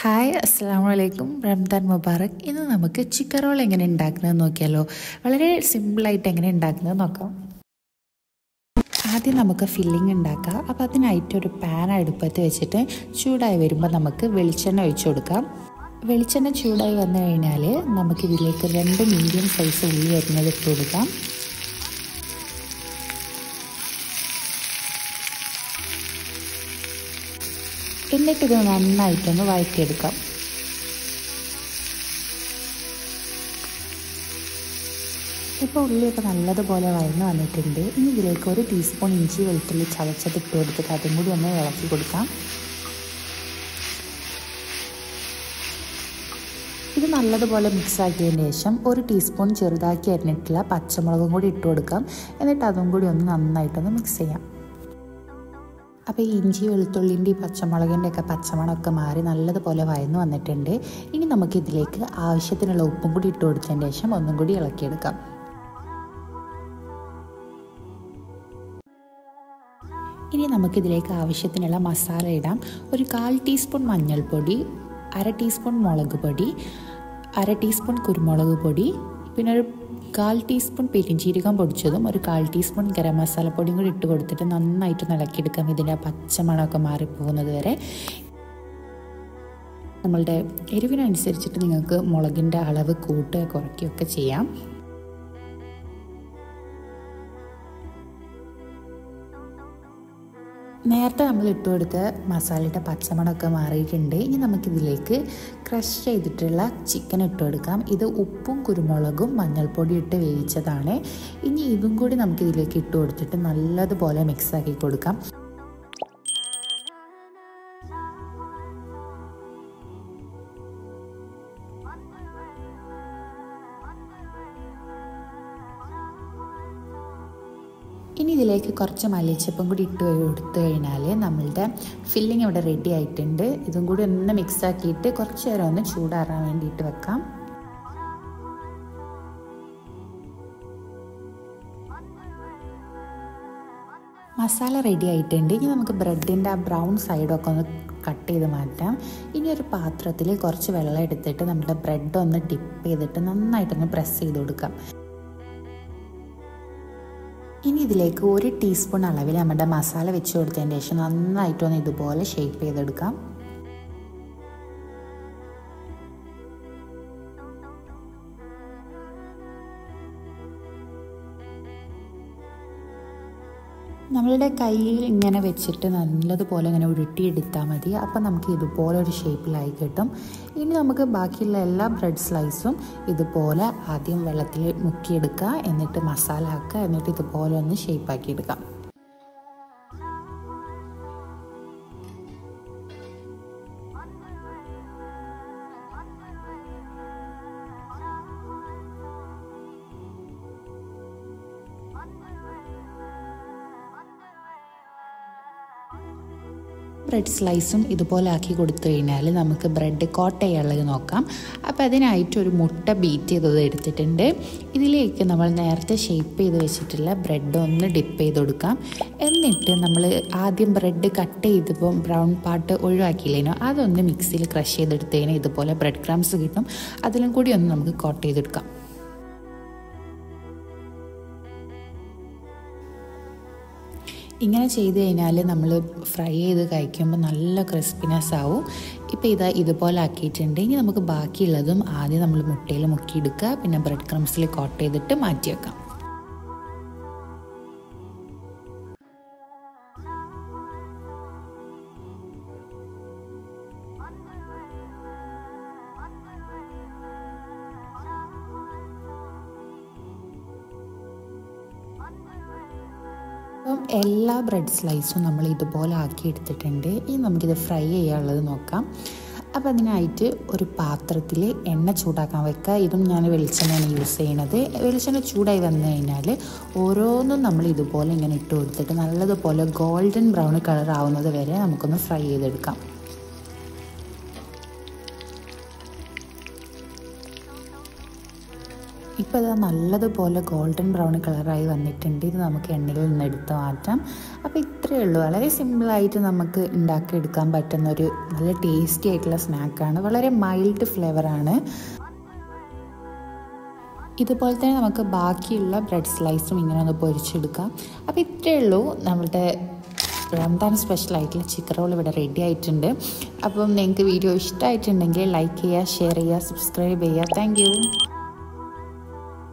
hi അസ്സാം വലൈക്കും റംദാൻ മുബാറക് ഇന്ന് നമുക്ക് ചിക്കൻ റോൾ എങ്ങനെ ഉണ്ടാക്കുന്നത് നോക്കിയാലോ വളരെ സിമ്പിളായിട്ട് എങ്ങനെ ഉണ്ടാക്കുന്നത് നോക്കാം ആദ്യം നമുക്ക് ഫില്ലിംഗ് ഉണ്ടാക്കാം അപ്പോൾ അതിനായിട്ട് ഒരു പാൻ അടുപ്പത്ത് വെച്ചിട്ട് ചൂടായി വരുമ്പോൾ നമുക്ക് വെളിച്ചെണ്ണ ഒഴിച്ചു കൊടുക്കാം വെളിച്ചെണ്ണ ചൂടായി വന്നു കഴിഞ്ഞാൽ നമുക്ക് ഇതിലേക്ക് രണ്ട് മീഡിയം സൈസ് ഉള്ളി അരിഞ്ഞത് ഇട്ട് കൊടുക്കാം എന്നിട്ടിത് നന്നായിട്ടൊന്ന് വഴറ്റിയെടുക്കാം ഇപ്പോൾ ഉള്ളിയൊക്കെ നല്ലതുപോലെ വഴന്ന് വന്നിട്ടുണ്ട് ഇനി ഇതിലേക്ക് ഒരു ടീസ്പൂൺ ഇഞ്ചി വെളുത്തുള്ളി ചതച്ചത് ഇട്ട് കൊടുത്തിട്ട് അതും കൂടി ഒന്ന് ഇളക്കി കൊടുക്കാം ഇത് നല്ലതുപോലെ മിക്സ് ആക്കിയതിന് ശേഷം ഒരു ടീസ്പൂൺ ചെറുതാക്കി അരിഞ്ഞിട്ടുള്ള പച്ചമുളകും കൂടി ഇട്ട് കൊടുക്കാം എന്നിട്ട് അതും കൂടി ഒന്ന് നന്നായിട്ടൊന്ന് മിക്സ് ചെയ്യാം അപ്പോൾ ഈ ഇഞ്ചി വെളുത്തുള്ളിൻ്റെ ഈ പച്ചമുളകിൻ്റെ ഒക്കെ പച്ചമണമൊക്കെ മാറി നല്ലതുപോലെ വയന്ന് വന്നിട്ടുണ്ട് ഇനി നമുക്ക് ഇതിലേക്ക് ആവശ്യത്തിനുള്ള ഉപ്പും കൂടി ഇട്ട് കൊടുത്തതിന് ശേഷം ഒന്നും കൂടി ഇളക്കിയെടുക്കാം ഇനി നമുക്കിതിലേക്ക് ആവശ്യത്തിനുള്ള മസാല ഇടാം ഒരു കാൽ ടീസ്പൂൺ മഞ്ഞൾപ്പൊടി അര ടീസ്പൂൺ മുളക് പൊടി അര ടീസ്പൂൺ കുരുമുളക് പൊടി പിന്നെ ഒരു കാൽ ടീസ്പൂൺ പെരിഞ്ചീരകം പൊടിച്ചതും ഒരു കാൽ ടീസ്പൂൺ ഗരം മസാലപ്പൊടിയും കൂടി ഇട്ട് കൊടുത്തിട്ട് നന്നായിട്ട് ഇളക്കിയെടുക്കാം ഇതിൻ്റെ പച്ചമണമൊക്കെ മാറിപ്പോകുന്നത് വരെ നമ്മളുടെ എരിവിനനുസരിച്ചിട്ട് നിങ്ങൾക്ക് മുളകിൻ്റെ അളവ് കൂട്ടുക കുറയ്ക്കുകയൊക്കെ ചെയ്യാം നേരത്തെ നമ്മൾ ഇട്ട് കൊടുത്ത മസാലയുടെ പച്ചമണമൊക്കെ മാറിയിട്ടുണ്ട് ഇനി നമുക്കിതിലേക്ക് ക്രഷ് ചെയ്തിട്ടുള്ള ചിക്കൻ ഇട്ട് കൊടുക്കാം ഇത് ഉപ്പും കുരുമുളകും മഞ്ഞൾപ്പൊടി ഇട്ട് വേവിച്ചതാണ് ഇനി ഇതും കൂടി നമുക്കിതിലേക്ക് ഇട്ട് കൊടുത്തിട്ട് നല്ലതുപോലെ മിക്സാക്കി കൊടുക്കാം ഇനി ഇതിലേക്ക് കുറച്ച് മല്ലിച്ചപ്പും കൂടി ഇട്ട് കൊടുത്തു കഴിഞ്ഞാൽ നമ്മളുടെ ഫില്ലിംഗ് ഇവിടെ റെഡി ആയിട്ടുണ്ട് ഇതും കൂടി ഒന്ന് മിക്സ് ആക്കിയിട്ട് കുറച്ച് നേരം ഒന്ന് ചൂടാറാൻ വേണ്ടിയിട്ട് വെക്കാം മസാല റെഡി ആയിട്ടുണ്ട് ഇനി നമുക്ക് ബ്രെഡിൻ്റെ ആ ബ്രൗൺ സൈഡൊക്കെ ഒന്ന് കട്ട് ചെയ്ത് മാറ്റാം ഇനി ഒരു പാത്രത്തിൽ കുറച്ച് വെള്ളം എടുത്തിട്ട് നമ്മുടെ ബ്രെഡ് ഒന്ന് ഡിപ്പ് ചെയ്തിട്ട് നന്നായിട്ടൊന്ന് പ്രസ് ചെയ്ത് കൊടുക്കാം ഇനി ഇതിലേക്ക് ഒരു ടീസ്പൂൺ അളവിൽ നമ്മുടെ മസാല വെച്ച് കൊടുത്തതിന് ശേഷം നന്നായിട്ടൊന്ന് ഇതുപോലെ ഷേപ്പ് ചെയ്തെടുക്കാം നമ്മളുടെ കയ്യിൽ ഇങ്ങനെ വെച്ചിട്ട് നല്ലതുപോലെ ഇങ്ങനെ ഉരുട്ടിയെടുത്താൽ മതി അപ്പം നമുക്ക് ഇതുപോലെ ഒരു ഷേപ്പിലായി കിട്ടും ഇനി നമുക്ക് ബാക്കിയുള്ള എല്ലാ ബ്രെഡ് സ്ലൈസും ഇതുപോലെ ആദ്യം വെള്ളത്തിൽ മുക്കിയെടുക്കുക എന്നിട്ട് മസാല ആക്കുക എന്നിട്ട് ഇതുപോലെ ഒന്ന് ഷേപ്പാക്കി എടുക്കാം ബ്രെഡ് സ്ലൈസും ഇതുപോലെ ആക്കി കൊടുത്തു കഴിഞ്ഞാൽ നമുക്ക് ബ്രെഡ് കോട്ട് ചെയ്യാനുള്ളത് നോക്കാം അപ്പോൾ അതിനായിട്ട് ഒരു മുട്ട ബീറ്റ് ചെയ്തത് എടുത്തിട്ടുണ്ട് ഇതിലേക്ക് നമ്മൾ നേരത്തെ ഷേപ്പ് ചെയ്ത് വെച്ചിട്ടുള്ള ബ്രെഡ് ഒന്ന് ഡിപ്പ് ചെയ്ത് കൊടുക്കാം എന്നിട്ട് നമ്മൾ ആദ്യം ബ്രെഡ് കട്ട് ചെയ്തപ്പോൾ ബ്രൗൺ പാർട്ട് ഒഴിവാക്കിയില്ലേനോ അതൊന്ന് മിക്സിയിൽ ക്രഷ് ചെയ്തെടുത്തതിന് ഇതുപോലെ ബ്രെഡ് ക്രംസ് കിട്ടും അതിലും കൂടി ഒന്ന് നമുക്ക് കോട്ട് ചെയ്തെടുക്കാം ഇങ്ങനെ ചെയ്ത് കഴിഞ്ഞാൽ നമ്മൾ ഫ്രൈ ചെയ്ത് കഴിക്കുമ്പോൾ നല്ല ക്രിസ്പിനെസ് ആവും ഇപ്പോൾ ഇതാ ഇതുപോലെ ആക്കിയിട്ടുണ്ട് ഇനി നമുക്ക് ബാക്കിയുള്ളതും ആദ്യം നമ്മൾ മുട്ടയിൽ മുക്കിയെടുക്കുക പിന്നെ ബ്രെഡ് ക്രംസിൽ കോട്ട് ചെയ്തിട്ട് മാറ്റി വെക്കാം അപ്പം എല്ലാ ബ്രെഡ് സ്ലൈസും നമ്മൾ ഇതുപോലെ ആക്കി എടുത്തിട്ടുണ്ട് ഇനി നമുക്കിത് ഫ്രൈ ചെയ്യാനുള്ളത് നോക്കാം അപ്പോൾ അതിനായിട്ട് ഒരു പാത്രത്തിൽ എണ്ണ ചൂടാക്കാൻ വെക്കുക ഇതും ഞാൻ വെളിച്ചെണ്ണയാണ് യൂസ് ചെയ്യണത് വെളിച്ചെണ്ണ ചൂടായി വന്നു കഴിഞ്ഞാൽ ഓരോന്നും നമ്മൾ ഇതുപോലെ ഇങ്ങനെ ഇട്ട് കൊടുത്തിട്ട് നല്ലതുപോലെ ഗോൾഡൻ ബ്രൗൺ കളർ ആവുന്നത് വരെ നമുക്കൊന്ന് ഫ്രൈ ചെയ്തെടുക്കാം ഇപ്പോൾ അത് നല്ലതുപോലെ ഗോൾഡൻ ബ്രൗൺ കളറായി വന്നിട്ടുണ്ട് ഇത് നമുക്ക് എണ്ണയിൽ നിന്ന് എടുത്ത് മാറ്റാം അപ്പോൾ ഇത്രയേ ഉള്ളൂ വളരെ സിമ്പിളായിട്ട് നമുക്ക് ഉണ്ടാക്കിയെടുക്കാൻ പറ്റുന്ന ഒരു നല്ല ടേസ്റ്റി ആയിട്ടുള്ള സ്നാക്കാണ് വളരെ മൈൽഡ് ഫ്ലേവറാണ് ഇതുപോലെ തന്നെ നമുക്ക് ബാക്കിയുള്ള ബ്രെഡ് സ്ലൈസും ഇങ്ങനെ ഒന്ന് പൊരിച്ചെടുക്കാം അപ്പോൾ ഇത്രയേ ഉള്ളൂ നമ്മുടെ റംദാൻ സ്പെഷ്യൽ ആയിട്ടുള്ള ചിക്കൻ റോൾ ഇവിടെ റെഡി ആയിട്ടുണ്ട് അപ്പം നിങ്ങൾക്ക് വീഡിയോ ഇഷ്ടമായിട്ടുണ്ടെങ്കിൽ ലൈക്ക് ചെയ്യുക ഷെയർ ചെയ്യുക സബ്സ്ക്രൈബ് ചെയ്യുക താങ്ക്